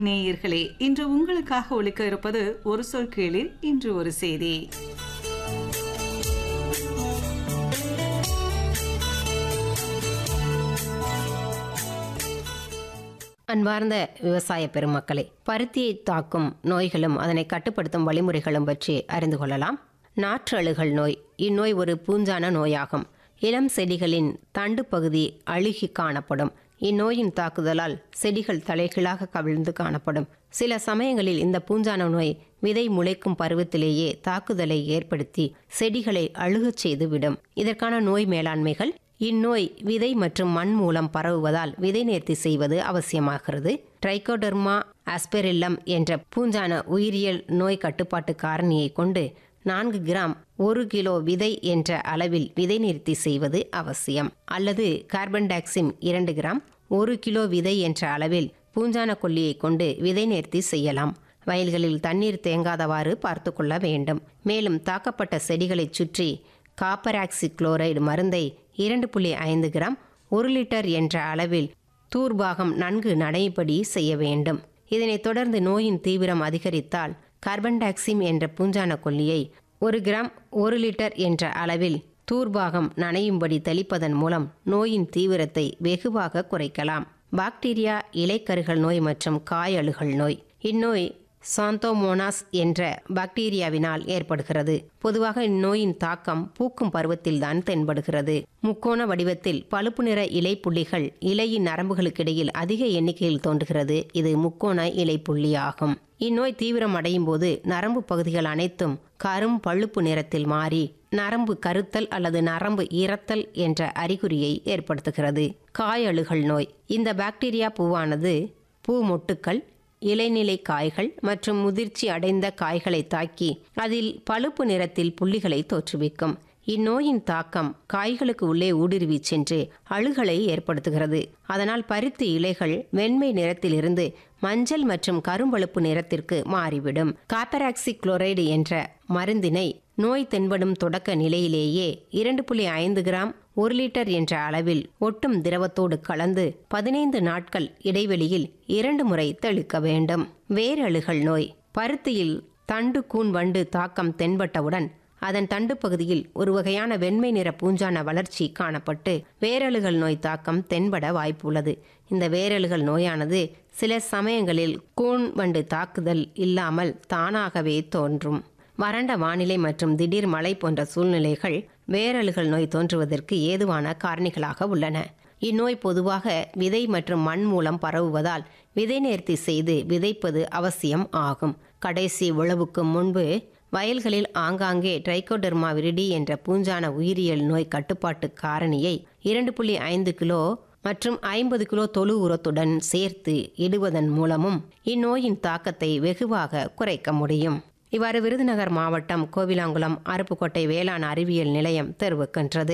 நேயர்களே இன்று உங்களுக்காக ஒலிக்க இருப்பது ஒரு சொல் கீழில் இன்று ஒரு செய்தி அன்பார்ந்த விவசாய பெருமக்களே பருத்தியை தாக்கும் நோய்களும் அதனை கட்டுப்படுத்தும் வழிமுறைகளும் பற்றி அறிந்து கொள்ளலாம் நாற்று அழுகல் நோய் இந்நோய் ஒரு பூஞ்சான நோயாகும் இளம் செடிகளின் தண்டு பகுதி அழுகி காணப்படும் இந்நோயின் தாக்குதலால் செடிகள் தலைகீழாக கவிழ்ந்து காணப்படும் சில சமயங்களில் இந்த பூஞ்சான நோய் விதை முளைக்கும் பருவத்திலேயே தாக்குதலை ஏற்படுத்தி செடிகளை அழுகச் செய்து விடும் இதற்கான நோய் மேலாண்மைகள் இந்நோய் விதை மற்றும் மண் மூலம் பரவுவதால் விதை நேர்த்தி செய்வது அவசியமாகிறது ட்ரைகோடர்மா ஆஸ்பெரில்லம் என்ற பூஞ்சான உயிரியல் நோய் கட்டுப்பாட்டு காரணியை கொண்டு நான்கு கிராம் ஒரு கிலோ விதை என்ற அளவில் விதை நிறுத்தி செய்வது அவசியம் அல்லது கார்பன் டாக்சிம் இரண்டு கிராம் ஒரு கிலோ விதை என்ற அளவில் பூஞ்சான கொல்லியை கொண்டு விதை நேர்த்தி செய்யலாம் வயல்களில் தண்ணீர் தேங்காதவாறு பார்த்து கொள்ள வேண்டும் மேலும் தாக்கப்பட்ட செடிகளைச் சுற்றி காப்பராக்சி குளோரைடு மருந்தை இரண்டு புள்ளி ஐந்து கிராம் ஒரு லிட்டர் என்ற அளவில் தூர்பாகம் நன்கு நடைபடி செய்ய வேண்டும் இதனைத் தொடர்ந்து நோயின் தீவிரம் அதிகரித்தால் கார்பன் டாக்சிம் என்ற பூஞ்சான கொல்லியை ஒரு கிராம் ஒரு லிட்டர் என்ற அளவில் தூர்பாகம் நனையும்படி தெளிப்பதன் மூலம் நோயின் தீவிரத்தை வெகுவாக குறைக்கலாம் பாக்டீரியா இலைக்கருகள் நோய் மற்றும் காயழுகல் நோய் இந்நோய் சாந்தோமோனாஸ் என்ற பாக்டீரியாவினால் ஏற்படுகிறது பொதுவாக இந்நோயின் தாக்கம் பூக்கும் பருவத்தில்தான் தென்படுகிறது முக்கோண வடிவத்தில் பழுப்பு நிற இலை புள்ளிகள் இலையின் நரம்புகளுக்கிடையில் அதிக எண்ணிக்கையில் தோன்றுகிறது இது முக்கோண இலை புள்ளி ஆகும் இந்நோய் தீவிரம் அடையும் போது நரம்பு பகுதிகள் அனைத்தும் கரும் பழுப்பு நிறத்தில் மாறி நரம்பு கருத்தல் அல்லது நரம்பு இறத்தல் என்ற அறிகுறியை ஏற்படுத்துகிறது காயழுகல் நோய் இந்த பாக்டீரியா பூவானது பூ மொட்டுக்கள் இலைநிலை காய்கள் மற்றும் முதிர்ச்சி அடைந்த காய்களை தாக்கி அதில் பழுப்பு நிறத்தில் புள்ளிகளை தோற்றுவிக்கும் இந்நோயின் தாக்கம் காய்களுக்கு உள்ளே ஊடுருவி சென்று அழுகலை ஏற்படுத்துகிறது அதனால் பருத்தி இலைகள் வெண்மை நிறத்திலிருந்து மஞ்சள் மற்றும் கரும்பழுப்பு நிறத்திற்கு மாறிவிடும் காப்பராக்சி குளோரைடு என்ற மருந்தினை நோய் தென்படும் தொடக்க நிலையிலேயே இரண்டு புள்ளி ஐந்து கிராம் ஒரு லிட்டர் என்ற அளவில் ஒட்டும் திரவத்தோடு கலந்து பதினைந்து நாட்கள் இடைவெளியில் இரண்டு முறை தெளிக்க வேண்டும் வேரழுகல் நோய் பருத்தியில் தண்டு கூன் வண்டு தாக்கம் தென்பட்டவுடன் அதன் தண்டு பகுதியில் ஒரு வகையான வெண்மை நிற பூஞ்சான வளர்ச்சி காணப்பட்டு வேரழுகல் நோய் தாக்கம் தென்பட வாய்ப்புள்ளது இந்த வேரழுகல் நோயானது சில சமயங்களில் கூன் வண்டு தாக்குதல் இல்லாமல் தானாகவே தோன்றும் வறண்ட வானிலை மற்றும் திடீர் மழை போன்ற சூழ்நிலைகள் வேரழுகல் நோய் தோன்றுவதற்கு ஏதுவான காரணிகளாக உள்ளன இந்நோய் பொதுவாக விதை மற்றும் மண் மூலம் பரவுவதால் விதை நேர்த்தி செய்து விதைப்பது அவசியம் ஆகும் கடைசி உழவுக்கு முன்பு வயல்களில் ஆங்காங்கே ட்ரைகோடர்மா விரிடி என்ற பூஞ்சான உயிரியல் நோய் கட்டுப்பாட்டு காரணியை இரண்டு புள்ளி ஐந்து கிலோ மற்றும் ஐம்பது கிலோ தொழு உரத்துடன் சேர்த்து இடுவதன் மூலமும் இந்நோயின் தாக்கத்தை வெகுவாக குறைக்க முடியும் இவ்வாறு விருதுநகர் மாவட்டம் கோவிலாங்குளம் அருப்புக்கோட்டை வேளாண் அறிவியல் நிலையம் தெரிவிக்கின்றது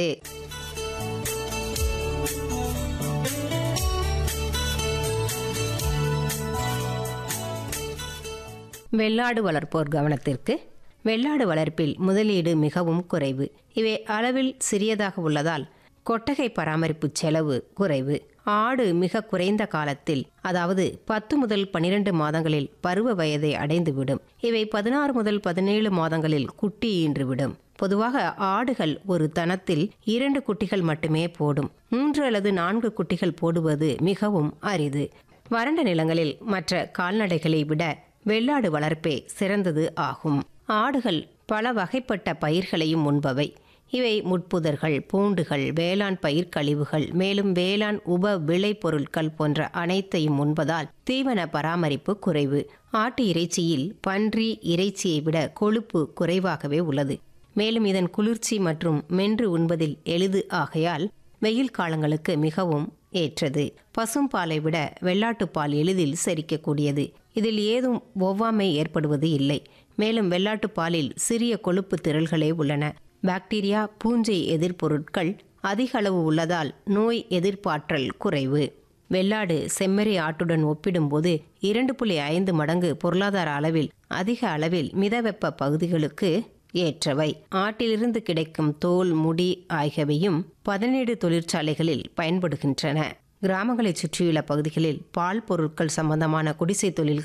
வெள்ளாடு வளர்ப்போர் கவனத்திற்கு வெள்ளாடு வளர்ப்பில் முதலீடு மிகவும் குறைவு இவை அளவில் சிறியதாக உள்ளதால் கொட்டகை பராமரிப்பு செலவு குறைவு ஆடு மிக குறைந்த காலத்தில் அதாவது பத்து முதல் பனிரெண்டு மாதங்களில் பருவ வயதை அடைந்துவிடும் இவை பதினாறு முதல் பதினேழு மாதங்களில் குட்டி ஈன்றுவிடும் பொதுவாக ஆடுகள் ஒரு தனத்தில் இரண்டு குட்டிகள் மட்டுமே போடும் மூன்று அல்லது நான்கு குட்டிகள் போடுவது மிகவும் அரிது வறண்ட நிலங்களில் மற்ற கால்நடைகளை விட வெள்ளாடு வளர்ப்பே சிறந்தது ஆகும் ஆடுகள் பல வகைப்பட்ட பயிர்களையும் உண்பவை இவை முட்புதர்கள் பூண்டுகள் வேளாண் பயிர் கழிவுகள் மேலும் வேளாண் உப விளைபொருட்கள் போன்ற அனைத்தையும் உண்பதால் தீவன பராமரிப்பு குறைவு ஆட்டு இறைச்சியில் பன்றி இறைச்சியை விட கொழுப்பு குறைவாகவே உள்ளது மேலும் இதன் குளிர்ச்சி மற்றும் மென்று உண்பதில் எளிது ஆகையால் வெயில் காலங்களுக்கு மிகவும் ஏற்றது பசும்பாலை விட வெள்ளாட்டுப்பால் எளிதில் செரிக்கக்கூடியது இதில் ஏதும் ஒவ்வாமை ஏற்படுவது இல்லை மேலும் வெள்ளாட்டுப் பாலில் சிறிய கொழுப்பு திரள்களே உள்ளன பாக்டீரியா பூஞ்சை எதிர்ப்பொருட்கள் அதிக அளவு உள்ளதால் நோய் எதிர்ப்பாற்றல் குறைவு வெள்ளாடு செம்மறி ஆட்டுடன் ஒப்பிடும்போது இரண்டு புள்ளி ஐந்து மடங்கு பொருளாதார அளவில் அதிக அளவில் மிதவெப்ப பகுதிகளுக்கு ஏற்றவை ஆட்டிலிருந்து கிடைக்கும் தோல் முடி ஆகியவையும் பதனீடு தொழிற்சாலைகளில் பயன்படுகின்றன கிராமங்களைச் சுற்றியுள்ள பகுதிகளில் பால் பொருட்கள் சம்பந்தமான குடிசை தொழில்கள்